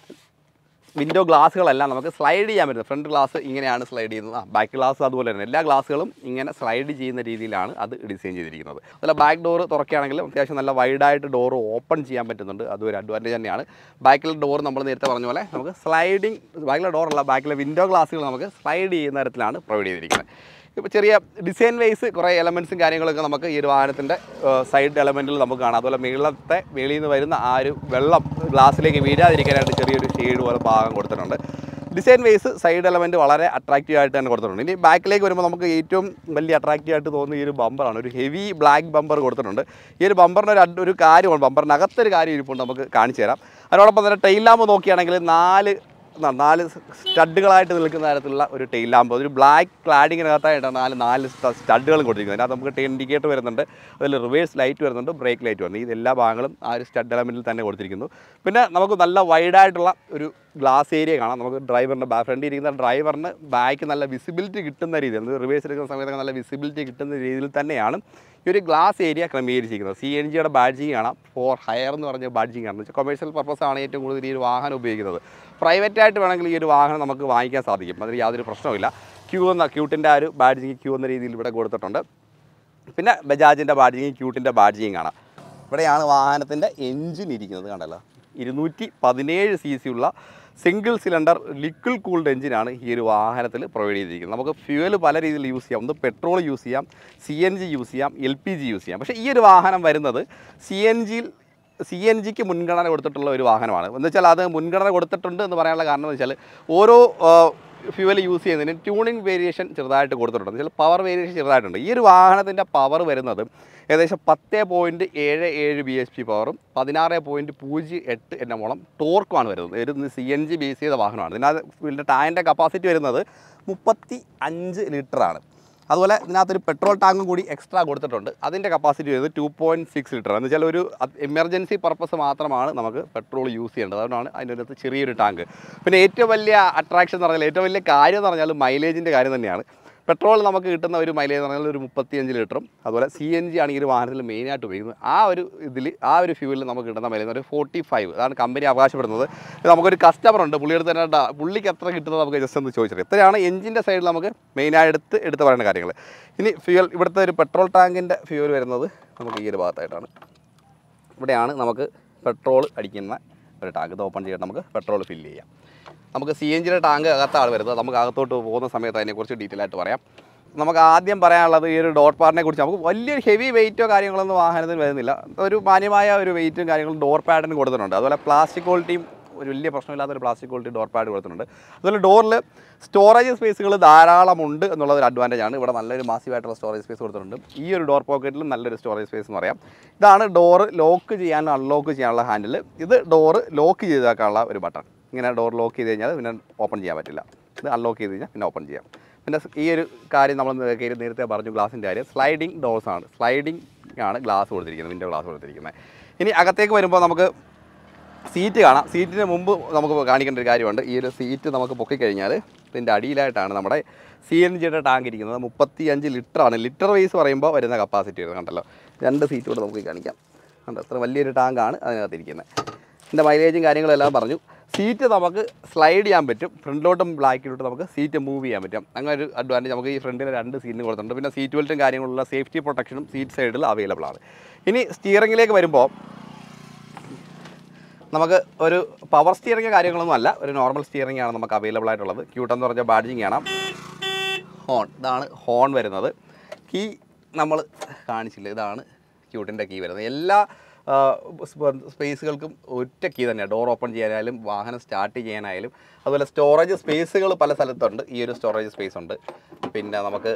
വിൻഡോ ഗ്ലാസ്സുകളെല്ലാം നമുക്ക് സ്ലൈഡ് ചെയ്യാൻ പറ്റുന്നത് ഫ്രണ്ട് ഗ്ലാസ് ഇങ്ങനെയാണ് സ്ലൈഡ് ചെയ്യുന്നത് ആ ബാക്ക് ഗ്ലാസ് അതുപോലെ തന്നെ എല്ലാ ഗ്ലാസ്സുകളും ഇങ്ങനെ സ്ലൈഡ് ചെയ്യുന്ന രീതിയിലാണ് അത് ഡിസൈൻ ചെയ്തിരിക്കുന്നത് അതുപോലെ ബാക്ക് ഡോർ തുറക്കുകയാണെങ്കിൽ അത്യാവശ്യം നല്ല വൈഡായിട്ട് ഡോർ ഓപ്പൺ ചെയ്യാൻ പറ്റുന്നുണ്ട് അതും ഒരു അഡ്വാൻറ്റേജ് തന്നെയാണ് ബാക്കിലെ ഡോർ നമ്മൾ നേരത്തെ പറഞ്ഞ പോലെ നമുക്ക് സ്ലൈഡിങ് ബാക്കിലെ ഡോറല്ല ബാക്കിലെ വിൻഡോ ഗ്ലാസ്സുകൾ നമുക്ക് സ്ലൈഡ് ചെയ്യുന്ന തരത്തിലാണ് പ്രൊവൈഡ് ചെയ്തിരിക്കുന്നത് ഇപ്പോൾ ചെറിയ ഡിസൈൻ വൈസ് കുറേ എലമെൻറ്റ്സും കാര്യങ്ങളൊക്കെ നമുക്ക് ഈ ഒരു വാഹനത്തിൻ്റെ സൈഡ് എലമെൻറ്റിൽ നമുക്ക് കാണാം അതുപോലെ മേളത്തെ വെളിയിൽ നിന്ന് വരുന്ന ആ ഒരു വെള്ളം ഗ്ലാസ്സിലേക്ക് വീഴാതിരിക്കാനായിട്ട് ചെറിയൊരു ഷെയ്ഡ് പോലെ ഭാഗം കൊടുത്തിട്ടുണ്ട് ഡിസൈൻ വൈസ് സൈഡ് എലമെൻറ്റ് വളരെ അട്രാക്റ്റീവ് ആയിട്ട് തന്നെ കൊടുത്തിട്ടുണ്ട് ഇനി ബാക്കിലേക്ക് വരുമ്പോൾ നമുക്ക് ഏറ്റവും വലിയ അട്രാക്റ്റീവ് ആയിട്ട് തോന്നുന്ന ഈ ഒരു ബമ്പറാണ് ഒരു ഹെവി ബ്ലാക്ക് ബമ്പർ കൊടുത്തിട്ടുണ്ട് ഈ ഒരു ബമ്പറിന് ഒരു അഡ്- ഒരു കാര്യമാണ് ബമ്പറിനകത്തൊരു കാര്യം ഇരിപ്പുണ്ട് നമുക്ക് കാണിച്ചു തരാം അതിനോടൊപ്പം തന്നെ ടൈൽ ലാമ്പ് നോക്കുകയാണെങ്കിൽ നാല് ന- നാല് സ്റ്റഡുകളായിട്ട് നിൽക്കുന്ന തരത്തിലുള്ള ഒരു ടെയിൽ ലാമ്പ് ഒരു ബ്ലാക്ക് ക്ലാഡിങ്ങിനകത്തായിട്ടാണ് നാല് നാല് സ്റ്റഡുകൾ കൊടുത്തിരിക്കുന്നത് അതിനകത്ത് നമുക്ക് ടെയിൽ ഇൻഡിക്കേറ്റർ വരുന്നുണ്ട് അതിൽ റിവേഴ്സ് ലൈറ്റ് വരുന്നുണ്ട് ബ്രേക്ക് ലൈറ്റ് വരുന്നുണ്ട് ഇത് എല്ലാ ഭാഗങ്ങളും ആ ഒരു സ്റ്റഡ് എലമെൻറ്റിൽ തന്നെ കൊടുത്തിരിക്കുന്നു പിന്നെ നമുക്ക് നല്ല വൈഡായിട്ടുള്ള ഒരു ഗ്ലാസ് ഏരിയ കാണാം നമുക്ക് ഡ്രൈവറിൻ്റെ ബാ ഫ്രണ്ടിൽ ഇരിക്കുന്ന ഡ്രൈവറിന് ബാക്ക് നല്ല വിസിബിലിറ്റി കിട്ടുന്ന രീതിയിൽ റിവേഴ്സ് എടുക്കുന്ന സമയത്തൊക്കെ നല്ല വിസിബിലിറ്റി കിട്ടുന്ന രീതിയിൽ തന്നെയാണ് ഈ ഒരു ഗ്ലാസ് ഏരിയ ക്രമീകരിച്ചിരിക്കുന്നത് സി എൻ ജിയുടെ ബാഡ്ജിങ് കാണാം ഫോർ ഹയർ എന്ന് പറഞ്ഞ ബാഡ്ജിങ് ആണ് കൊമേഴ്ഷ്യൽ പർപ്പസ് ആണ് ഏറ്റവും കൂടുതൽ ഈ ഒരു വാഹനം ഉപയോഗിക്കുന്നത് പ്രൈവറ്റ് ആയിട്ട് വേണമെങ്കിൽ ഈ ഒരു വാഹനം നമുക്ക് വാങ്ങിക്കാൻ സാധിക്കും അതിന് യാതൊരു പ്രശ്നവുമില്ല ക്യൂ എന്ന ക്യൂട്ടിൻ്റെ ആ ഒരു ബാഡ്ജിങ് ക്യൂ എന്ന രീതിയിൽ ഇവിടെ കൊടുത്തിട്ടുണ്ട് പിന്നെ ബജാജിൻ്റെ ബാഡ്ജിങ് ക്യൂട്ടിൻ്റെ ബാഡ്ജിങ് കാണാം ഇവിടെയാണ് വാഹനത്തിൻ്റെ എൻജിൻ ഇരിക്കുന്നത് കണ്ടല്ലോ ഇരുന്നൂറ്റി പതിനേഴ് സി സി ഉള്ള സിംഗിൾ സിലിണ്ടർ ലിക്വിഡ് കൂൾഡ് എഞ്ചിനാണ് ഈ ഒരു വാഹനത്തിൽ പ്രൊവൈഡ് ചെയ്തിരിക്കുന്നത് നമുക്ക് ഫ്യൂവൽ പല രീതിയിൽ യൂസ് ചെയ്യാം ഒന്ന് പെട്രോൾ യൂസ് ചെയ്യാം സി എൻ ജി യൂസ് ചെയ്യാം എൽ പി ജി യൂസ് ചെയ്യാം പക്ഷേ ഈ ഒരു വാഹനം വരുന്നത് സി എൻ ജിയിൽ സി എൻ ജിക്ക് മുൻഗണന കൊടുത്തിട്ടുള്ള ഒരു വാഹനമാണ് എന്ന് വെച്ചാൽ അത് മുൻഗണന കൊടുത്തിട്ടുണ്ട് എന്ന് പറയാനുള്ള കാരണം എന്ന് വെച്ചാൽ ഓരോ ഫ്യൂവൽ യൂസ് ചെയ്യുന്നതിന് ട്യൂണിങ് വേരിയേഷൻ ചെറുതായിട്ട് കൊടുത്തിട്ടുണ്ട് എന്ന് വെച്ചാൽ പവർ വേരിയേഷൻ ചെറുതായിട്ടുണ്ട് ഈ ഒരു വാഹനത്തിൻ്റെ പവർ വരുന്നത് ഏകദേശം പത്ത് പോയിൻറ്റ് ഏഴ് ഏഴ് ബി എച്ച് പി പവറും പതിനാറ് പോയിൻറ്റ് പൂജ്യം എട്ട് എന്ന മോളം ടോർക്കുമാണ് വരുന്നത് ഇത് സി എൻ ജി ബേസ് ചെയ്ത വാഹനമാണ് ഇതിനകത്ത് ഇതിൻ്റെ ടാങ്കിൻ്റെ കപ്പാസിറ്റി വരുന്നത് മുപ്പത്തി അഞ്ച് ലിറ്ററാണ് അതുപോലെ ഇതിനകത്തൊരു പെട്രോൾ ടാങ്കും കൂടി എക്സ്ട്രാ കൊടുത്തിട്ടുണ്ട് അതിൻ്റെ കപ്പാസിറ്റി വരുന്നത് ടു പോയിൻറ്റ് സിക്സ് ലിറ്റർ എന്ന് വെച്ചാൽ ഒരു എമർജൻസി പർപ്പസ് മാത്രമാണ് നമുക്ക് പെട്രോൾ യൂസ് ചെയ്യേണ്ടത് അതുകൊണ്ടാണ് അതിൻ്റെ അകത്ത് ചെറിയൊരു ടാങ്ക് പിന്നെ ഏറ്റവും വലിയ അട്രാക്ഷൻ എന്ന് പറഞ്ഞാൽ ഏറ്റവും വലിയ കാര്യം എന്ന് പറഞ്ഞാൽ മൈലേജിൻ്റെ കാര്യം തന്നെയാണ് പെട്രോൾ നമുക്ക് കിട്ടുന്ന ഒരു മൈലേജ് എന്ന് പറഞ്ഞാൽ ഒരു മുപ്പത്തിയഞ്ച് ലിറ്ററും അതുപോലെ സി എൻ ജി ആണ് ഈ ഒരു വാഹനത്തിൽ മെയിനായിട്ട് ഉപയോഗിക്കുന്നത് ആ ഒരു ഇതിൽ ആ ഒരു ഫ്യൂവിൽ നമുക്ക് കിട്ടുന്ന മൈലേജ് ഒരു ഫോർട്ടി ഫൈവ് അതാണ് കമ്പനി അവകാശപ്പെടുന്നത് ഇത് നമുക്കൊരു കസ്റ്റമർ ഉണ്ട് പുള്ളിയെടുത്ത് തന്നെ ഡ- പുള്ളിക്ക് എത്ര കിട്ടുന്നത് നമുക്ക് ജസ്റ്റ് ഒന്ന് ചോദിച്ചത് ഇത്രയാണ് എഞ്ചിൻ്റെ സൈഡിൽ നമുക്ക് മെയിനായിട്ട് എടുത്ത് എടുത്ത് പറയുന്ന കാര്യങ്ങൾ ഇനി ഫ്യൂവൽ ഇവിടുത്തെ ഒരു പെട്രോൾ ടാങ്കിൻ്റെ ഫ്യൂവൽ വരുന്നത് നമുക്ക് ഈ ഒരു ഭാഗത്തായിട്ടാണ് ഇവിടെയാണ് നമുക്ക് പെട്രോൾ അടിക്കുന്ന ഒരു ടാങ്ക് ഇത് ഓപ്പൺ ചെയ്തിട്ട് നമുക്ക് പെട്രോൾ ഫില്ല് ചെയ്യാം നമുക്ക് സി എൻ ജിയുടെ ടാങ്ക് അകത്താണ് വരുന്നത് നമുക്ക് അകത്തോട്ട് പോകുന്ന സമയത്ത് അതിനെക്കുറിച്ച് ഡീറ്റെയിൽ ആയിട്ട് പറയാം നമുക്ക് ആദ്യം പറയാനുള്ളത് ഈ ഒരു ഡോട്ട് പാഡിനെ കുറിച്ച് നമുക്ക് വലിയ ഹെവി വെയിറ്റോ കാര്യങ്ങളൊന്നും വാഹനത്തിന് വരുന്നില്ല ഒരു മാന്യമായ ഒരു വെയിറ്റും കാര്യങ്ങളും ഡോർ പാഡിന് കൊടുത്തിട്ടുണ്ട് അതുപോലെ പ്ലാസ്റ്റിക് ക്വാളിറ്റിയും ഒരു വലിയ പ്രശ്നമില്ലാത്ത ഒരു പ്ലാസ്റ്റിക് ക്വാളിറ്റി ഡോർ പാഡ് കൊടുത്തിട്ടുണ്ട് അതുപോലെ ഡോറിൽ സ്റ്റോറേജ് സ്പേസുകൾ ധാരാളമുണ്ട് എന്നുള്ളത് ഒരു അഡ്വാൻറ്റേജ് ആണ് ഇവിടെ നല്ലൊരു മാസീവായിട്ടുള്ള സ്റ്റോറേജ് സ്പേസ് കൊടുത്തിട്ടുണ്ട് ഈ ഒരു ഡോർ പോക്കറ്റിലും നല്ലൊരു സ്റ്റോറേജ് സ്പേസ് എന്ന് പറയാം ഇതാണ് ഡോറ് ലോക്ക് ചെയ്യാനും അൺലോക്ക് ചെയ്യാനുള്ള ഹാൻഡിൽ ഇത് ഡോറ് ലോക്ക് ചെയ്താക്കാനുള്ള ഒരു ബട്ടൺ ഇങ്ങനെ ഡോർ ലോക്ക് ചെയ്ത് കഴിഞ്ഞാൽ പിന്നെ ഓപ്പൺ ചെയ്യാൻ പറ്റില്ല ഇത് അൺലോക്ക് ചെയ്ത് കഴിഞ്ഞാൽ പിന്നെ ഓപ്പൺ ചെയ്യാം പിന്നെ ഈ ഒരു കാര്യം നമ്മൾ നേ- നേരത്തെ പറഞ്ഞു ഗ്ലാസിൻ്റെ കാര്യം സ്ലൈഡിങ് ഡോർസ് ആണ് സ്ലൈഡിങ് ആണ് ഗ്ലാസ് കൊടുത്തിരിക്കുന്നത് വിൻഡോ ഗ്ലാസ് കൊടുത്തിരിക്കുന്നത് ഇനി അകത്തേക്ക് വരുമ്പോൾ നമുക്ക് സീറ്റ് കാണാം സീറ്റിന് മുമ്പ് നമുക്ക് കാണിക്കേണ്ട ഒരു കാര്യമുണ്ട് ഈ ഒരു സീറ്റ് നമുക്ക് പൊക്കിക്കഴിഞ്ഞാൽ ഇതിൻ്റെ അടിയിലായിട്ടാണ് നമ്മുടെ സി എൻ ജിയുടെ ടാങ്ക് ഇരിക്കുന്നത് മുപ്പത്തി അഞ്ച് ലിറ്ററാണ് ലിറ്റർ വൈസ് പറയുമ്പോൾ വരുന്ന കപ്പാസിറ്റി വരുന്നത് കണ്ടല്ലോ രണ്ട് സീറ്റ് കൂടെ നമുക്ക് കാണിക്കാം കണ്ടോ അത്ര വലിയൊരു ടാങ്കാണ് അതിനകത്ത് ഇരിക്കുന്നത് ഇതിൻ്റെ മൈലേജും കാര്യങ്ങളും എല്ലാം പറഞ്ഞു സീറ്റ് നമുക്ക് സ്ലൈഡ് ചെയ്യാൻ പറ്റും ഫ്രണ്ടിലോട്ടും ബ്ലാക്കിലോട്ടും നമുക്ക് സീറ്റ് മൂവ് ചെയ്യാൻ പറ്റും അങ്ങനെ ഒരു അഡ്വാൻറ്റേജ് നമുക്ക് ഈ ഫ്രണ്ടിന് രണ്ട് സീറ്റിന് കൊടുത്തിട്ടുണ്ട് പിന്നെ സീറ്റ് ബെൽറ്റും കാര്യങ്ങളുള്ള സേഫ്റ്റി പ്രൊട്ടക്ഷനും സീറ്റ് സൈഡിൽ അവൈലബിൾ ആണ് ഇനി സ്റ്റിയറിംഗിലേക്ക് വരുമ്പോൾ നമുക്ക് ഒരു പവർ സ്റ്റിയറിംഗ് കാര്യങ്ങളൊന്നും അല്ല ഒരു നോർമൽ സ്റ്റിയറിംഗ് ആണ് നമുക്ക് അവൈലബിൾ ആയിട്ടുള്ളത് ക്യൂട്ട് എന്ന് പറഞ്ഞാൽ ബാഡ്ജിങ് ആണ് ഹോൺ ഇതാണ് ഹോൺ വരുന്നത് കീ നമ്മൾ കാണിച്ചില്ല ഇതാണ് ക്യൂട്ടിൻ്റെ കീ വരുന്നത് എല്ലാ സ്പേസുകൾക്കും ഒറ്റ കീ തന്നെയാണ് ഡോർ ഓപ്പൺ ചെയ്യാനായാലും വാഹനം സ്റ്റാർട്ട് ചെയ്യാനായാലും അതുപോലെ സ്റ്റോറേജ് സ്പേസുകൾ പല സ്ഥലത്തുണ്ട് ഈ ഒരു സ്റ്റോറേജ് സ്പേസ് ഉണ്ട് പിന്നെ നമുക്ക്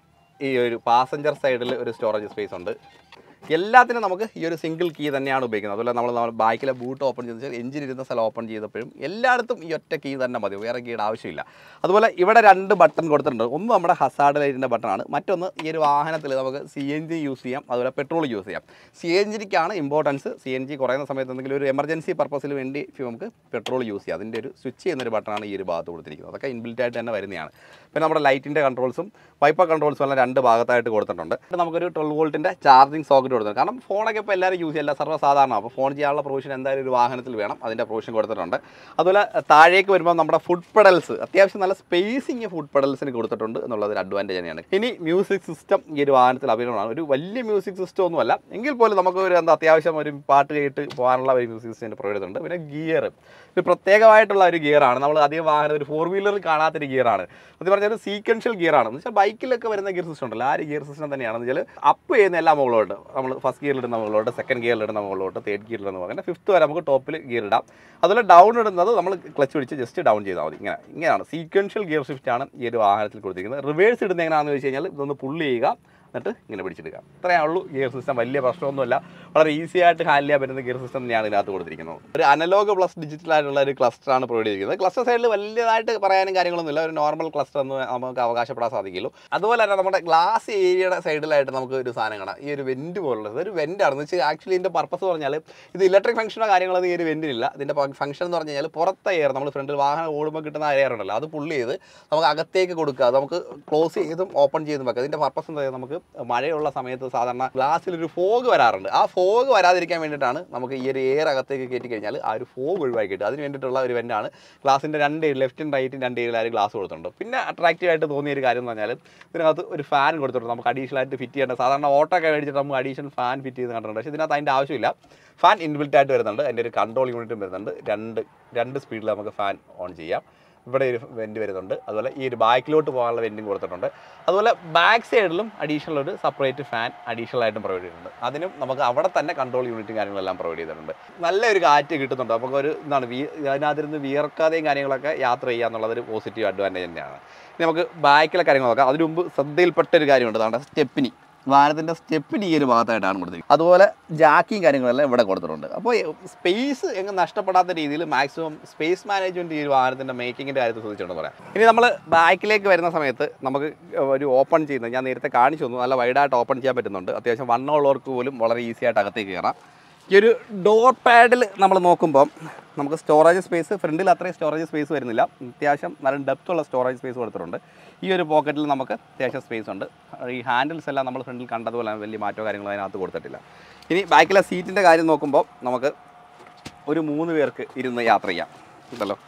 ഈ ഒരു പാസഞ്ചർ സൈഡിൽ ഒരു സ്റ്റോറേജ് സ്പേസ് ഉണ്ട് എല്ലാത്തിനും നമുക്ക് ഈ ഒരു സിംഗിൾ കീ തന്നെയാണ് ഉപയോഗിക്കുന്നത് അതുപോലെ നമ്മൾ നമ്മൾ ബൈക്കിലെ ബൂട്ട് ഓപ്പൺ ചെയ്ത് വെച്ചാൽ എഞ്ചിൻ ഇരുന്ന സ്ഥലം ഓപ്പൺ ചെയ്തപ്പോഴും എല്ലായിടത്തും ഈ ഒറ്റ കീ തന്നെ മതി വേറെ കീയുടെ ആവശ്യമില്ല അതുപോലെ ഇവിടെ രണ്ട് ബട്ടൺ കൊടുത്തിട്ടുണ്ട് ഒന്ന് നമ്മുടെ ഹസാർഡ് ലൈറ്റിൻ്റെ ബട്ടണാണ് മറ്റൊന്ന് ഈ ഒരു വാഹനത്തിൽ നമുക്ക് സി എൻ ജി യൂസ് ചെയ്യാം അതുപോലെ പെട്രോൾ യൂസ് ചെയ്യാം സി എൻ ജിക്കാണ് ഇമ്പോർട്ടൻസ് സി എൻ ജി കുറയുന്ന സമയത്ത് എന്തെങ്കിലും ഒരു എമർജൻസി പർപ്പസിന് വേണ്ടി നമുക്ക് പെട്രോൾ യൂസ് ചെയ്യാം അതിൻ്റെ ഒരു സ്വിച്ച് ചെയ്യുന്നൊരു ബട്ടണാണ് ഈ ഒരു ഭാഗത്ത് കൊടുത്തിരിക്കുന്നത് അതൊക്കെ ഇൻബിൽറ്റ് ആയിട്ട് തന്നെ വരുന്നതാണ് പിന്നെ നമ്മുടെ ലൈറ്റിൻ്റെ കൺട്രോൾസും വൈപ്പർ കൺട്രോൾസും എല്ലാം രണ്ട് ഭാഗത്തായിട്ട് കൊടുത്തിട്ടുണ്ട് പിന്നെ നമുക്കൊരു ട്വൽവ് വോൾട്ടിൻ്റെ ചാർജിങ് സോക്കറ്റ് കൊടുത്തിട്ടുണ്ട് കാരണം ഫോണൊക്കെ ഇപ്പോൾ എല്ലാവരും യൂസ് ചെയ്യില്ല സർവ്വസാധാരണ അപ്പോൾ ഫോൺ ചെയ്യാനുള്ള പ്രൊവിഷൻ എന്തായാലും ഒരു വാഹനത്തിൽ വേണം അതിൻ്റെ പ്രൊവിഷൻ കൊടുത്തിട്ടുണ്ട് അതുപോലെ താഴേക്ക് വരുമ്പോൾ നമ്മുടെ ഫുഡ് പെഡൽസ് അത്യാവശ്യം നല്ല സ്പേസിങ് ഫുഡ് പെഡൽസിന് കൊടുത്തിട്ടുണ്ട് എന്നുള്ളത് ഒരു അഡ്വാൻറ്റേജ് തന്നെയാണ് ഇനി മ്യൂസിക് സിസ്റ്റം ഈ ഒരു വാഹനത്തിൽ അവൈലബിളാണ് ഒരു വലിയ മ്യൂസിക് സിസ്റ്റം ഒന്നുമല്ല എങ്കിൽ പോലും നമുക്ക് ഒരു എന്താ അത്യാവശ്യം ഒരു പാട്ട് കേട്ട് പോകാനുള്ള ഒരു മ്യൂസിക് സിസ്റ്റം പ്രൊവൈഡ് ചെയ്തിട്ടുണ്ട് പിന്നെ ഗിയർ ഒരു പ്രത്യേകമായിട്ടുള്ള ഒരു ഗിയറാണ് നമ്മൾ അധികം വാഹനം ഒരു ഫോർ വീലറിൽ കാണാത്തൊരു ഗിയറാണ് അത് പറഞ്ഞാൽ ഒരു സീക്വൻഷ്യൽ ഗിയറാണ് എന്ന് വെച്ചാൽ ബൈക്കിലൊക്കെ വരുന്ന ഗിയർ സിസ്റ്റം ഉണ്ടല്ലോ ആ ഒരു ഗിയർ സിസ്റ്റം തന്നെയാണെന്ന് വെച്ചാൽ അപ്പ് ചെയ്യുന്ന എല്ലാ മുകളിലോട്ട് നമ്മൾ ഫസ്റ്റ് ഗിയറിൽ ഇടുന്ന മുകളിലോട്ട് സെക്കൻഡ് ഗിയറിൽ ഇടുന്ന മുകളിലോട്ട് തേർഡ് ഗിയറിൽ ഇടുന്ന അങ്ങനെ ഫിഫ്ത്ത് വരെ നമുക്ക് ടോപ്പിൽ ഗിയർ ഇടാം അതുപോലെ ഡൗൺ ഇടുന്നത് നമ്മൾ ക്ലച്ച് പിടിച്ച് ജസ്റ്റ് ഡൗൺ ചെയ്താൽ മതി ഇങ്ങനെ ഇങ്ങനെയാണ് സീക്വൻഷ്യൽ ഗിയർ ഷിഫ്റ്റ് ആണ് ഈ ഒരു വാഹനത്തിൽ കൊടുത്തിരിക്കുന്നത് റിവേഴ്സ് ഇടുന്ന എങ്ങനെയാണെന്ന് വെച്ച് കഴിഞ്ഞാൽ ഇതൊന്ന് പുള്ളി ചെയ്യുക എന്നിട്ട് ഇങ്ങനെ പിടിച്ചെടുക്കാം ഇത്രയേ ഉള്ളൂ ഗിയർ സിസ്റ്റം വലിയ പ്രശ്നമൊന്നുമില്ല വളരെ ഈസി ആയിട്ട് ഹാൻഡിൽ ചെയ്യാൻ പറ്റുന്ന ഗിയർ സിസ്റ്റം തന്നെയാണ് ഇതിനകത്ത് കൊടുത്തിരിക്കുന്നത് ഒരു അനലോഗ് പ്ലസ് ഡിജിറ്റൽ ആയിട്ടുള്ള ഒരു ക്ലസ്റ്റർ ആണ് പ്രൊവൈഡ് ചെയ്തിരിക്കുന്നത് ക്ലസ്റ്റർ സൈഡിൽ വലിയതായിട്ട് പറയാനും കാര്യങ്ങളൊന്നുമില്ല ഒരു നോർമൽ ക്ലസ്റ്റർ എന്ന് നമുക്ക് അവകാശപ്പെടാൻ സാധിക്കുള്ളൂ അതുപോലെ തന്നെ നമ്മുടെ ഗ്ലാസ് ഏരിയയുടെ സൈഡിലായിട്ട് നമുക്ക് ഒരു സാധനം കാണാം ഈ ഒരു വെൻറ്റ് പോലുള്ളത് ഒരു വെൻ്റ് ആണ് എന്ന് വെച്ചാൽ ആക്ച്വലി ഇതിൻ്റെ പർപ്പസ് പറഞ്ഞാൽ ഇത് ഇലക്ട്രിക് ഫംഗ്ഷനോ കാര്യങ്ങളൊന്നും ഈ ഒരു വെൻറ്റിനില്ല ഇതിൻ്റെ ഫംഗ്ഷൻ എന്ന് പറഞ്ഞു കഴിഞ്ഞാൽ പുറത്തെ എയർ നമ്മൾ ഫ്രണ്ടിൽ വാഹനം ഓടുമ്പോൾ കിട്ടുന്ന എയർ ഉണ്ടല്ലോ അത് പുള്ളി ചെയ്ത് നമുക്ക് അകത്തേക്ക് കൊടുക്കുക അത് നമുക്ക് ക്ലോസ് ചെയ്തും ഓപ്പൺ ചെയ്തും വെക്കാം ഇതിൻ്റെ പർപ്പസ് എന്താ നമുക്ക് മഴയുള്ള സമയത്ത് സാധാരണ ഗ്ലാസ്സിൽ ഒരു ഫോഗ് വരാറുണ്ട് ആ ഫോഗ് വരാതിരിക്കാൻ വേണ്ടിയിട്ടാണ് നമുക്ക് ഈ ഒരു എയർ അകത്തേക്ക് കയറ്റി കഴിഞ്ഞാൽ ആ ഒരു ഫോഗ് ഒഴിവാക്കി കിട്ടും അതിന് വേണ്ടിയിട്ടുള്ള ഒരു വെൻ്റാണ് ഗ്ലാസിൻ്റെ രണ്ട് ലെഫ്റ്റും റൈറ്റും രണ്ട് ഏരിയയിലായി ഗ്ലാസ് കൊടുത്തിട്ടുണ്ട് പിന്നെ അട്രാക്റ്റീവ് ആയിട്ട് തോന്നിയ ഒരു കാര്യം എന്ന് പറഞ്ഞാൽ ഇതിനകത്ത് ഒരു ഫാൻ കൊടുത്തിട്ടുണ്ട് നമുക്ക് അഡീഷണൽ ആയിട്ട് ഫിറ്റ് ചെയ്യേണ്ട സാധാരണ ഓട്ടോ ഒക്കെ മേടിച്ചിട്ട് നമുക്ക് അഡീഷണൽ ഫാൻ ഫിറ്റ് ചെയ്ത് കണ്ടിട്ടുണ്ട് പക്ഷേ ഇതിനകത്ത് അതിൻ്റെ ആവശ്യമില്ല ഫാൻ ഇൻബിൽറ്റ് ആയിട്ട് വരുന്നുണ്ട് അതിൻ്റെ ഒരു കൺട്രോൾ യൂണിറ്റും വരുന്നുണ്ട് രണ്ട് രണ്ട് സ്പീഡിൽ നമുക്ക് ഫാൻ ഓൺ ചെയ്യാം ഇവിടെ ഒരു വെൻറ്റ് വരുന്നുണ്ട് അതുപോലെ ഈ ഒരു ബാക്കിലോട്ട് പോകാനുള്ള വെൻറ്റും കൊടുത്തിട്ടുണ്ട് അതുപോലെ ബാക്ക് സൈഡിലും അഡീഷണൽ ഒരു സെപ്പറേറ്റ് ഫാൻ അഡീഷണൽ ആയിട്ടും പ്രൊവൈഡ് ചെയ്തിട്ടുണ്ട് അതിനും നമുക്ക് അവിടെ തന്നെ കൺട്രോൾ യൂണിറ്റും കാര്യങ്ങളെല്ലാം പ്രൊവൈഡ് ചെയ്തിട്ടുണ്ട് നല്ലൊരു കാറ്റ് കിട്ടുന്നുണ്ട് നമുക്ക് ഒരു എന്താണ് വീ അതിനകത്തിരുന്ന് വിയർക്കാതെയും കാര്യങ്ങളൊക്കെ യാത്ര ചെയ്യുക എന്നുള്ളതൊരു പോസിറ്റീവ് അഡ്വാൻറ്റേജ് തന്നെയാണ് ഇനി നമുക്ക് ബാക്കിലെ കാര്യങ്ങൾ നോക്കാം അതിനു മുമ്പ് ശ്രദ്ധയിൽപ്പെട്ട ഒരു കാര്യമുണ്ട് അതാണ് സ്റ്റെപ്പിനി വാഹനത്തിൻ്റെ സ്റ്റെപ്പിന് ഈ ഒരു ഭാഗത്തായിട്ടാണ് കൊടുത്തിരിക്കുന്നത് അതുപോലെ ജാക്കിയും കാര്യങ്ങളെല്ലാം ഇവിടെ കൊടുത്തിട്ടുണ്ട് അപ്പോൾ സ്പേസ് എങ്ങ് നഷ്ടപ്പെടാത്ത രീതിയിൽ മാക്സിമം സ്പേസ് മാനേജ്മെൻറ്റ് ഈ ഒരു വാഹനത്തിൻ്റെ മേക്കിങ്ങിൻ്റെ കാര്യത്തിൽ ശ്രദ്ധിച്ചിട്ടുണ്ടെന്ന് പറയാം ഇനി നമ്മൾ ബാക്കിലേക്ക് വരുന്ന സമയത്ത് നമുക്ക് ഒരു ഓപ്പൺ ചെയ്യുന്നത് ഞാൻ നേരത്തെ കാണിച്ചു തന്നു നല്ല വൈഡായിട്ട് ഓപ്പൺ ചെയ്യാൻ പറ്റുന്നുണ്ട് അത്യാവശ്യം വണ്ണമുള്ളവർക്ക് പോലും വളരെ ഈസി ആയിട്ട് അകത്തേക്ക് കയറാം ഈ ഒരു ഡോർ പാഡിൽ നമ്മൾ നോക്കുമ്പം നമുക്ക് സ്റ്റോറേജ് സ്പേസ് ഫ്രണ്ടിൽ അത്രയും സ്റ്റോറേജ് സ്പേസ് വരുന്നില്ല അത്യാവശ്യം നല്ല ഡെപ്ത് ഉള്ള സ്റ്റോറേജ് സ്പേസ് കൊടുത്തിട്ടുണ്ട് ഈ ഒരു പോക്കറ്റിൽ നമുക്ക് അത്യാവശ്യം സ്പേസ് ഉണ്ട് ഈ ഹാൻഡിൽസ് എല്ലാം നമ്മൾ ഫ്രണ്ടിൽ കണ്ടതുപോലെ വലിയ മാറ്റമോ കാര്യങ്ങളോ അതിനകത്ത് കൊടുത്തിട്ടില്ല ഇനി ബാക്കിലെ സീറ്റിൻ്റെ കാര്യം നോക്കുമ്പോൾ നമുക്ക് ഒരു മൂന്ന് പേർക്ക് ഇരുന്ന് യാത്ര ചെയ്യാം ഉണ്ടല്ലോ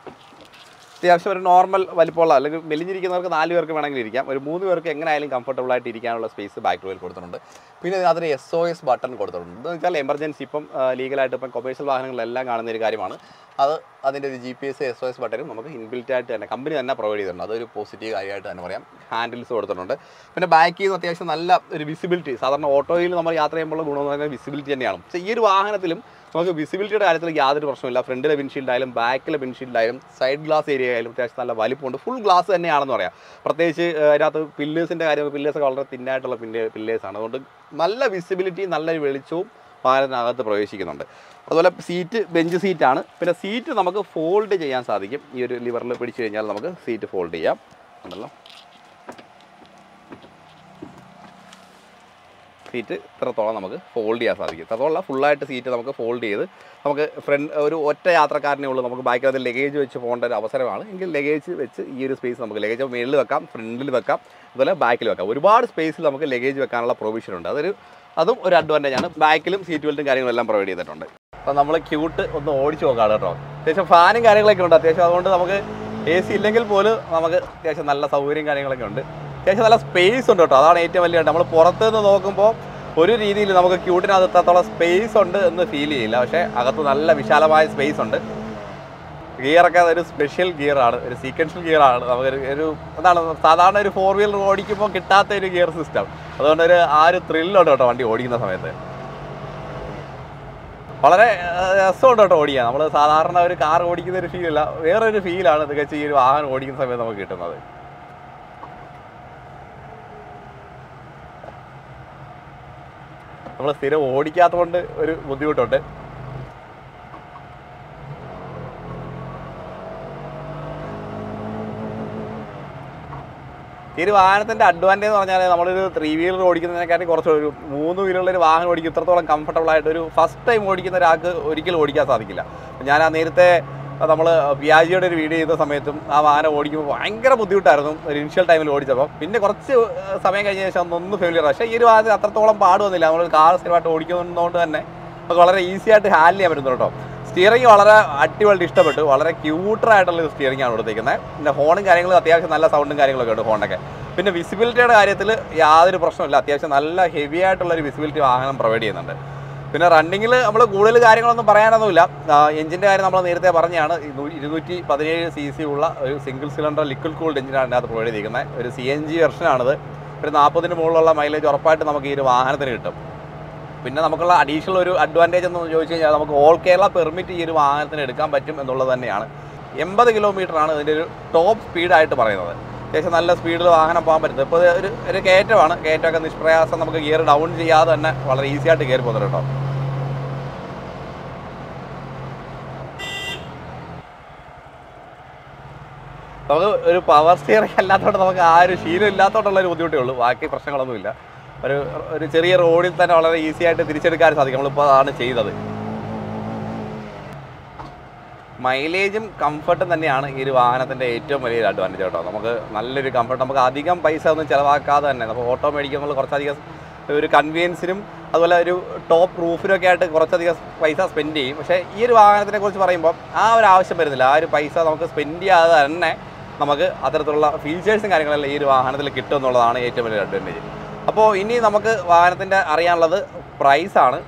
അത്യാവശ്യം ഒരു നോർമൽ വലിപ്പമുള്ള അല്ലെങ്കിൽ മെലിഞ്ഞിരിക്കുന്നവർക്ക് നാല് പേർക്ക് വേണമെങ്കിൽ ഇരിക്കാം ഒരു മൂന്ന് പേർക്ക് എങ്ങനെയായാലും കംഫർട്ടബിൾ ആയിട്ട് ഇരിക്കാനുള്ള സ്പേസ് ബാക്ക് റോയിൽ കൊടുത്തിട്ടുണ്ട് പിന്നെ അതിന് എസ് ഒ എസ് ബട്ടൺ കൊടുത്തിട്ടുണ്ട് എന്ന് വെച്ചാൽ എമർജൻസി ഇപ്പം ലീഗലായിട്ട് ഇപ്പം കൊമേഴ്ഷ്യൽ വാഹനങ്ങളിലെല്ലാം കാണുന്ന ഒരു കാര്യമാണ് അത് അതിൻ്റെ ഒരു G P S S O S ബട്ടനും നമുക്ക് ഇൻബിൽറ്റ് ആയിട്ട് തന്നെ കമ്പനി തന്നെ പ്രൊവൈഡ് ചെയ്തിട്ടുണ്ട് അതൊരു പോസിറ്റീവ് കാര്യമായിട്ട് തന്നെ പറയാം ഹാൻഡിൽസ് കൊടുത്തിട്ടുണ്ട് പിന്നെ ബാക്കിൽ നിന്ന് അത്യാവശ്യം നല്ല ഒരു വിസിബിലിറ്റി സാധാരണ ഓട്ടോയിൽ നമ്മൾ യാത്ര ചെയ്യുമ്പോൾ ഗുണം എന്ന് പറയുന്നത് വിസിബിലിറ്റി തന്നെയാണ് പക്ഷേ ഈ ഒരു വാഹനത്തിലും നമുക്ക് വിസിബിലിറ്റിയുടെ കാര്യത്തിൽ യാതൊരു പ്രശ്നമില്ല ഫ്രണ്ടിലെ വിൻഷീൽഡ് ആയാലും ബാക്കിലെ വിൻഷീൽഡ് ആയാലും സൈഡ് ഗ്ലാസ് ഏരിയ ആയാലും അത്യാവശ്യം നല്ല വലിപ്പമുണ്ട് ഫുൾ ഗ്ലാസ് തന്നെയാണെന്ന് പറയാം പ്രത്യേകിച്ച് ഏഹ്, അതിനകത്ത് പില്ലേഴ്സിൻ്റെ കാര്യം പില്ലേഴ്സൊക്കെ വളരെ തിന്നായിട്ടുള്ള പില്ലേ പില്ലേഴ്സാണ് അതുകൊണ്ട് നല്ല വിസിബിലിറ്റി നല്ലൊരു വെളിച്ചവും വാഹനത്തിനകത്ത് പ്രവേശിക്കുന്നുണ്ട് അതുപോലെ സീറ്റ് ബെഞ്ച് സീറ്റാണ് പിന്നെ സീറ്റ് നമുക്ക് ഫോൾഡ് ചെയ്യാൻ സാധിക്കും ഈ ഒരു ലിവറിൽ പിടിച്ചു കഴിഞ്ഞാൽ നമുക്ക് സീറ്റ് ഫോൾഡ് ചെയ്യാം ഉണ്ടല്ലോ സീറ്റ് ഇത്രത്തോളം നമുക്ക് ഫോൾഡ് ചെയ്യാൻ സാധിക്കും ഇത്രത്തോളം ഫുള്ളായിട്ട് സീറ്റ് നമുക്ക് ഫോൾഡ് ചെയ്ത് നമുക്ക് ഫ്രണ്ട് ഒരു ഒറ്റ യാത്രക്കാരനേ ഉള്ളൂ നമുക്ക് ബൈക്കിനകത്ത് ലഗേജ് വെച്ച് പോകേണ്ട ഒരു അവസരമാണ് എങ്കിൽ ലഗേജ് വെച്ച് ഈ ഒരു സ്പേസ് നമുക്ക് ലഗേജ് മേളിൽ വെക്കാം ഫ്രണ്ടിൽ വെക്കാം അതുപോലെ ബാക്കിൽ വെക്കാം ഒരുപാട് സ്പേസിൽ നമുക്ക് ലഗേജ് വെക്കാനുള്ള പ്രൊവിഷൻ ഉണ്ട് അതൊരു അതും ഒരു അഡ്വാൻറ്റേജ് ആണ് ബാക്കിലും സീറ്റ് ബെൽറ്റും കാര്യങ്ങളെല്ലാം പ്രൊവൈഡ് ചെയ്തിട്ടുണ്ട് അപ്പോൾ നമ്മൾ ക്യൂട്ട് ഒന്ന് ഓടിച്ച് നോക്കാം കേട്ടോ അത്യാവശ്യം ഫാനും കാര്യങ്ങളൊക്കെ ഉണ്ട് അത്യാവശ്യം അതുകൊണ്ട് നമുക്ക് എ സി ഇല്ലെങ്കിൽ പോലും നമുക്ക് അത്യാവശ്യം നല്ല സൗകര്യം കാര്യങ്ങളൊക്കെ ഉണ്ട് അത്യാവശ്യം നല്ല സ്പേസ് ഉണ്ട് കേട്ടോ അതാണ് ഏറ്റവും വലിയ നമ്മൾ പുറത്ത് നിന്ന് നോക്കുമ്പോൾ ഒരു രീതിയിൽ നമുക്ക് ക്യൂട്ടിനകത്ത് എത്രത്തോളം സ്പേസ് ഉണ്ട് എന്ന് ഫീൽ ചെയ്യില്ല പക്ഷേ അകത്ത് നല്ല വിശാലമായ സ്പേസ് ഉണ്ട് ഗിയറൊക്കെ ഒരു സ്പെഷ്യൽ ഗിയറാണ് ഒരു സീക്വൻഷ്യൽ ഗിയറാണ് നമുക്കൊരു ഒരു എന്താണ് സാധാരണ ഒരു ഫോർ വീലർ ഓടിക്കുമ്പോൾ കിട്ടാത്ത ഒരു ഗിയർ സിസ്റ്റം അതുകൊണ്ട് ഒരു ആ ഒരു ത്രില്ലുണ്ട് കേട്ടോ വണ്ടി ഓടിക്കുന്ന സമയത്ത് വളരെ ആ, രസമുണ്ട് കേട്ടോ ഓടിക്കാൻ നമ്മൾ സാധാരണ ഒരു കാർ ഓടിക്കുന്ന ഒരു ഫീലല്ല വേറൊരു ഫീലാണ് തികച്ച് ഈ ഒരു വാഹനം ഓടിക്കുന്ന സമയത്ത് നമുക്ക് കിട്ടുന്നത് നമ്മൾ സ്ഥിരം ഓടിക്കാത്തതുകൊണ്ട് ഒരു ബുദ്ധിമുട്ടുണ്ട് ഈ ഒരു വാഹനത്തിന്റെ അഡ്വാൻറ്റേജ് എന്ന് പറഞ്ഞാൽ നമ്മളൊരു ത്രീ വീലർ ഓടിക്കുന്നതിനെക്കാട്ടി കുറച്ച് ഒരു മൂന്ന് വീലുള്ള ഒരു വാഹനം ഓടിക്കും ഇത്രത്തോളം കംഫർട്ടബിൾ ആയിട്ട് ഒരു ഫസ്റ്റ് ടൈം ഓടിക്കുന്ന ഒരാൾക്ക് ഒരിക്കലും ഓടിക്കാൻ സാധിക്കില്ല ഞാൻ ആ നേരത്തെ നമ്മൾ പിയാജിയുടെ ഒരു വീഡിയോ ചെയ്ത സമയത്തും ആ വാഹനം ഓടിക്കുമ്പോൾ ഭയങ്കര ബുദ്ധിമുട്ടായിരുന്നു ഒരു ഇനിഷ്യൽ ടൈമിൽ ഓടിച്ചപ്പോൾ പിന്നെ കുറച്ച് സമയം കഴിഞ്ഞ ശേഷം ഒന്ന് ഫെയിലിയർ പക്ഷേ ഈ ഒരു വാഹനത്തിന് അത്രത്തോളം പാടുവന്നില്ല നമ്മൾ കാർ സ്ഥിരമായിട്ട് ഓടിക്കുന്നതുകൊണ്ട് തന്നെ നമുക്ക് വളരെ ഈസി ആയിട്ട് ഹാൻഡിൽ ചെയ്യാൻ പറ്റുന്നു കേട്ടോ സ്റ്റിയറിംഗ് വളരെ അടിപൊളി ഇഷ്ടപ്പെട്ടു വളരെ ക്യൂട്ടറായിട്ടുള്ള ഒരു സ്റ്റിയറിംഗ് ആണ് കൊടുത്തേക്കുന്നത് പിന്നെ ഹോണും കാര്യങ്ങളും അത്യാവശ്യം നല്ല സൗണ്ടും കാര്യങ്ങളൊക്കെ ഉണ്ട് ഹോണൊക്കെ പിന്നെ വിസിബിലിറ്റിയുടെ കാര്യത്തിൽ യാതൊരു പ്രശ്നമില്ല അത്യാവശ്യം നല്ല ഹെവി ആയിട്ടുള്ള ഒരു വിസിബിലിറ്റി വാഹനം പ്രൊവൈഡ് ചെയ്യുന്നുണ്ട് പിന്നെ റണ്ണിങ്ങിൽ നമ്മൾ കൂടുതൽ കാര്യങ്ങളൊന്നും പറയാനൊന്നുമില്ല എഞ്ചിൻ്റെ കാര്യം നമ്മൾ നേരത്തെ പറഞ്ഞാണ് ഇരുന്നൂറ്റി പതിനേഴ് സി സി ഉള്ള ഒരു സിംഗിൾ സിലിണ്ടർ ലിക്വിഡ് കൂൾഡ് എഞ്ചിനാണ് അതിനകത്ത് പ്രൊവൈഡ് ചെയ്തിരിക്കുന്നത് ഒരു സി എൻ ജി വെർഷനാണിത് ഒരു നാൽപ്പതിന് മുകളിലുള്ള മൈലേജ് ഉറപ്പായിട്ട് നമുക്ക് ഈ ഒരു വാഹനത്തിന് കിട്ടും പിന്നെ നമുക്കുള്ള അഡീഷണൽ ഒരു അഡ്വാൻറ്റേജ് എന്ന് ചോദിച്ചു കഴിഞ്ഞാൽ നമുക്ക് ഓൾ കേരള പെർമിറ്റ് ഈ ഒരു വാഹനത്തിന് എടുക്കാൻ പറ്റും എന്നുള്ളത് തന്നെയാണ് എൺപത് ആണ് ഇതിൻ്റെ ഒരു ടോപ്പ് സ്പീഡായിട്ട് പറയുന്നത് അത്യാവശ്യം നല്ല സ്പീഡിൽ വാഹനം പോകാൻ പറ്റുന്നത് ഇപ്പോൾ ഒരു ഒരു കയറ്റമാണ് കയറ്റമൊക്കെ നിഷ്പ്രയാസം നമുക്ക് ഗിയർ ഡൗൺ ചെയ്യാതെ തന്നെ വളരെ ഈസി ആയിട്ട് കയറി പോകുന്നുണ്ട് കേട്ടോ നമുക്ക് ഒരു പവർ സ്റ്റിയറിംഗ് അല്ലാത്തതുകൊണ്ട് നമുക്ക് ആ ഒരു ശീലം ഇല്ലാത്തതുകൊണ്ടുള്ള ഒരു ബുദ്ധിമുട്ടേ ഉള്ളൂ ബാക്കി പ്രശ്നങ്ങളൊന്നുമില്ല ഒരു ഒരു ചെറിയ റോഡിൽ തന്നെ വളരെ ഈസി ആയിട്ട് തിരിച്ചെടുക്കാൻ സാധിക്കും നമ്മളിപ്പോൾ അതാണ് ചെയ്തത് മൈലേജും കംഫർട്ടും തന്നെയാണ് ഈ ഒരു വാഹനത്തിൻ്റെ ഏറ്റവും വലിയൊരു അഡ്വാൻറ്റേജ് കേട്ടോ നമുക്ക് നല്ലൊരു കംഫർട്ട് നമുക്ക് അധികം പൈസ ഒന്നും ചിലവാക്കാതെ തന്നെ നമുക്ക് ഓട്ടോ മേടിക്കുമ്പോൾ കുറച്ചധികം ഒരു കൺവീനിയൻസിനും അതുപോലെ ഒരു ടോപ്പ് റൂഫിനൊക്കെ ആയിട്ട് കുറച്ചധികം പൈസ സ്പെൻഡ് ചെയ്യും പക്ഷേ ഈ ഒരു വാഹനത്തിനെ കുറിച്ച് പറയുമ്പോൾ ആ ഒരു ആവശ്യം വരുന്നില്ല ആ ഒരു പൈസ നമുക്ക് സ്പെൻഡ് ചെയ്യാതെ തന്നെ നമുക്ക് അത്തരത്തിലുള്ള ഫീച്ചേഴ്സും കാര്യങ്ങളെല്ലാം ഈ ഒരു വാഹനത്തിൽ കിട്ടും എന്നുള്ളതാണ് ഏറ്റവും വലിയ അഡ്വാൻറ്റേജ് അപ്പോൾ ഇനി നമുക്ക് വാഹനത്തിൻ്റെ അറിയാനുള്ളത് പ്രൈസാണ്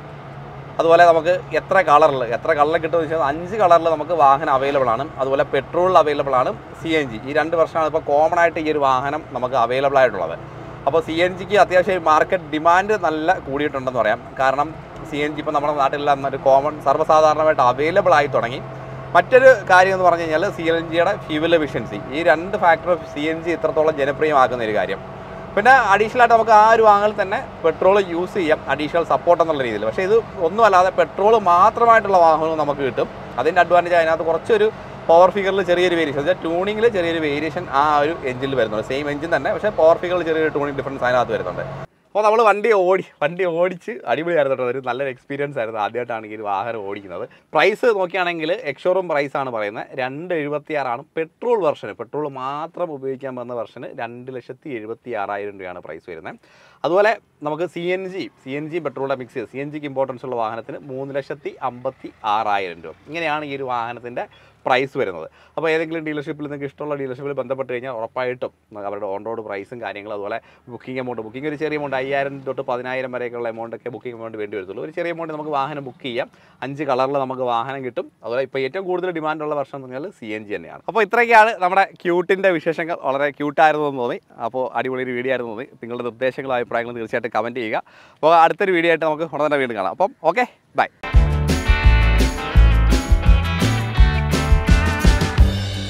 അതുപോലെ നമുക്ക് എത്ര കളറിൽ എത്ര കളറിൽ കിട്ടുമെന്ന് വെച്ചാൽ അഞ്ച് കളറിൽ നമുക്ക് വാഹനം അവൈലബിൾ ആണ് അതുപോലെ പെട്രോളിൽ അവൈലബിൾ ആണ് സി എൻ ജി ഈ രണ്ട് വർഷമാണ് ഇപ്പോൾ കോമൺ ആയിട്ട് ഈ ഒരു വാഹനം നമുക്ക് അവൈലബിൾ ആയിട്ടുള്ളത് അപ്പോൾ സി എൻ ജിക്ക് അത്യാവശ്യം മാർക്കറ്റ് ഡിമാൻഡ് നല്ല കൂടിയിട്ടുണ്ടെന്ന് പറയാം കാരണം സി എൻ ജി ഇപ്പോൾ നമ്മുടെ നാട്ടിലെല്ലാം ഒരു കോമൺ സർവ്വസാധാരണമായിട്ട് അവൈലബിൾ ആയി തുടങ്ങി മറ്റൊരു കാര്യം എന്ന് പറഞ്ഞു കഴിഞ്ഞാൽ സി എൻ ജിയുടെ ഫ്യൂവൽ എഫിഷ്യൻസി ഈ രണ്ട് ഫാക്ടർ സി എൻ ജി ഇത്രത്തോളം ജനപ്രിയമാക്കുന്ന ഒരു കാര്യം പിന്നെ അഡീഷണൽ ആയിട്ട് നമുക്ക് ആ ഒരു വാങ്ങൽ തന്നെ പെട്രോൾ യൂസ് ചെയ്യാം അഡീഷണൽ സപ്പോർട്ട് എന്നുള്ള രീതിയിൽ പക്ഷേ ഇത് ഒന്നുമല്ലാതെ പെട്രോൾ മാത്രമായിട്ടുള്ള വാഹനവും നമുക്ക് കിട്ടും അതിൻ്റെ അഡ്വാൻറ്റേജ് അതിനകത്ത് കുറച്ചൊരു പവർ ഫിഗറിൽ ചെറിയൊരു വേരിയേഷൻ വെച്ചാൽ ട്യൂണിങ്ങിൽ ചെറിയൊരു വേരിയേഷൻ ആ ഒരു എഞ്ചിനിൽ വരുന്നുണ്ട് സെയിം എഞ്ചിൻ തന്നെ പക്ഷേ പവർ ഫിഗറിൽ ചെറിയൊരു ട്യൂണിങ് ഡിഫറൻസ് അതിനകത്ത് വരുന്നുണ്ട് അപ്പോൾ നമ്മൾ വണ്ടി ഓടി വണ്ടി ഓടിച്ച് അടിപൊളിയായിരുന്നു കേട്ടോ ഒരു നല്ലൊരു എക്സ്പീരിയൻസ് ആയിരുന്നു ആദ്യമായിട്ടാണ് ഈ ഒരു വാഹനം ഓടിക്കുന്നത് പ്രൈസ് നോക്കുകയാണെങ്കിൽ എക്സോറും പ്രൈസ് ആണ് പറയുന്നത് രണ്ട് എഴുപത്തി ആറാണ് പെട്രോൾ വെർഷന് പെട്രോൾ മാത്രം ഉപയോഗിക്കാൻ വന്ന വെർഷന് രണ്ട് ലക്ഷത്തി എഴുപത്തി ആറായിരം രൂപയാണ് പ്രൈസ് വരുന്നത് അതുപോലെ നമുക്ക് C N G C N G പെട്രോളിൻ്റെ മിക്സ് ചെയ്ത് സി എൻ ജിക്ക് ഇമ്പോർട്ടൻസ് ഉള്ള വാഹനത്തിന് മൂന്ന് ലക്ഷത്തി അമ്പത്തി ആറായിരം രൂപ ഇങ്ങനെയാണ് ഈ ഒരു വാഹനത്തിൻ്റെ പ്രൈസ് വരുന്നത് അപ്പോൾ ഏതെങ്കിലും ഡീലർഷിപ്പിൽ നിങ്ങൾക്ക് ഇഷ്ടമുള്ള ഡീലർഷിപ്പിൽ ബന്ധപ്പെട്ട് കഴിഞ്ഞാൽ ഉറപ്പായിട്ടും അവരുടെ ഓൺ റോഡ് പ്രൈസും കാര്യങ്ങളും അതുപോലെ ബുക്കിംഗ് എമൗണ്ട് ബുക്കിംഗ് ഒരു ചെറിയ എമൗണ്ട് അയ്യായിരം തൊട്ട് പതിനായിരം വരെയൊക്കെയുള്ള എമൗണ്ട് ഒക്കെ ബുക്കിംഗ് എമൗണ്ട് വേണ്ടി വരത്തുള്ളൂ ഒരു ചെറിയ എമൗണ്ട് നമുക്ക് വാഹനം ബുക്ക് ചെയ്യാം അഞ്ച് കളറിൽ നമുക്ക് വാഹനം കിട്ടും അതുപോലെ ഇപ്പോൾ ഏറ്റവും കൂടുതൽ ഡിമാൻഡുള്ള വർഷം എന്ന് പറഞ്ഞാൽ സി എൻ ജി തന്നെയാണ് അപ്പോൾ ഇത്രയൊക്കെയാണ് നമ്മുടെ ക്യൂട്ടിൻ്റെ വിശേഷങ്ങൾ വളരെ ക്യൂട്ടായിരുന്നു എന്ന് തോന്നി അപ്പോൾ അടിപൊളി ഒരു വീഡിയോ ആയിരുന്നു തോന്നി നിങ്ങളുടെ നിർദ്ദേശങ്ങളും അഭിപ്രായങ്ങളും തീർച്ചയായിട്ടും കമൻറ്റ് ചെയ്യുക അപ്പോൾ അടുത്തൊരു വീഡിയോ ആയിട്ട് നമുക്ക് ഉടനെ തന്നെ വീണ്ടും കാണാം അപ്പം ഓക്കെ ബൈ